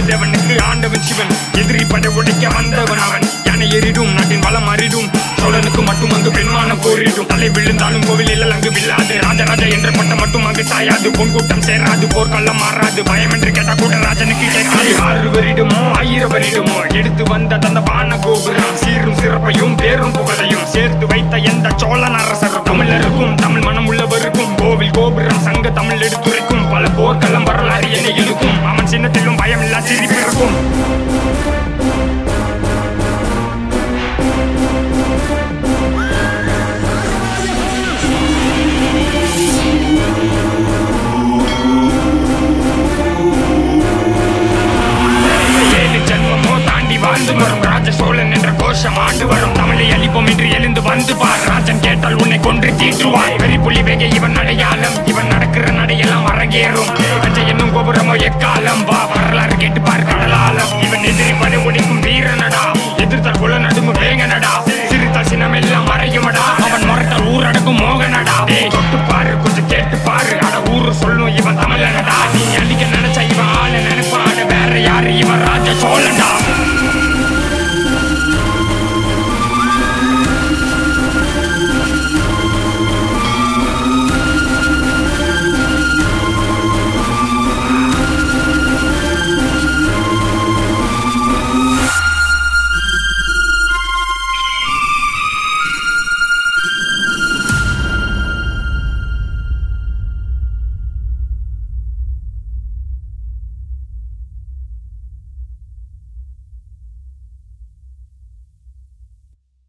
தேவனுக்கு ஆண்டவன் சிவன் எதிரி படை உடைக்க வந்தவன் அவன் யானை எறிடும் நாட்டின் வளம் அறிடும் சோழனுக்கு மட்டும் அங்கு பெண்மான போரிடும் தலை விழுந்தாலும் கோவில் அங்கு வில்லாது ராஜராஜா என்ற பட்டம் மட்டும் அங்கு சாயாது பொன் கூட்டம் சேராது போர்க்களம் மாறாது பயம் என்று கேட்டா கூட ராஜனுக்கு கேட்காது ஆறு வரிடுமோ ஆயிரம் வரிடுமோ எடுத்து வந்த தந்த பான கோபுரம் சீரும் சிறப்பையும் பேரும் புகழையும் சேர்த்து வைத்த எந்த சோழன் அரசரும் தமிழருக்கும் தமிழ் மனம் உள்ளவருக்கும் கோவில் கோபுரம் சங்க தமிழ் எடுத்துரைக்கும் பல போர்க்களம் வரலாறு என இழுக்கும் அவன் சின்னத்திலும் பயமில்லா சிரிப்பு இருக்கும் ஏழு ஜென்மமோ தாண்டி வாழ்ந்து வரும் ராஜ சோழன் என்ற கோஷம் ஆண்டு வரும் தமிழை அழிப்போம் என்று எழுந்து வந்து பார் ராஜன் கேட்டால் உன்னை கொன்று தீற்றுவாய் வெறி புலி வேக இவன் அடையாளம் இவன் நடக்கிற நடையெல்லாம் அரங்கேறும் அஞ்ச என்னும் கோபுரமோ எக்கா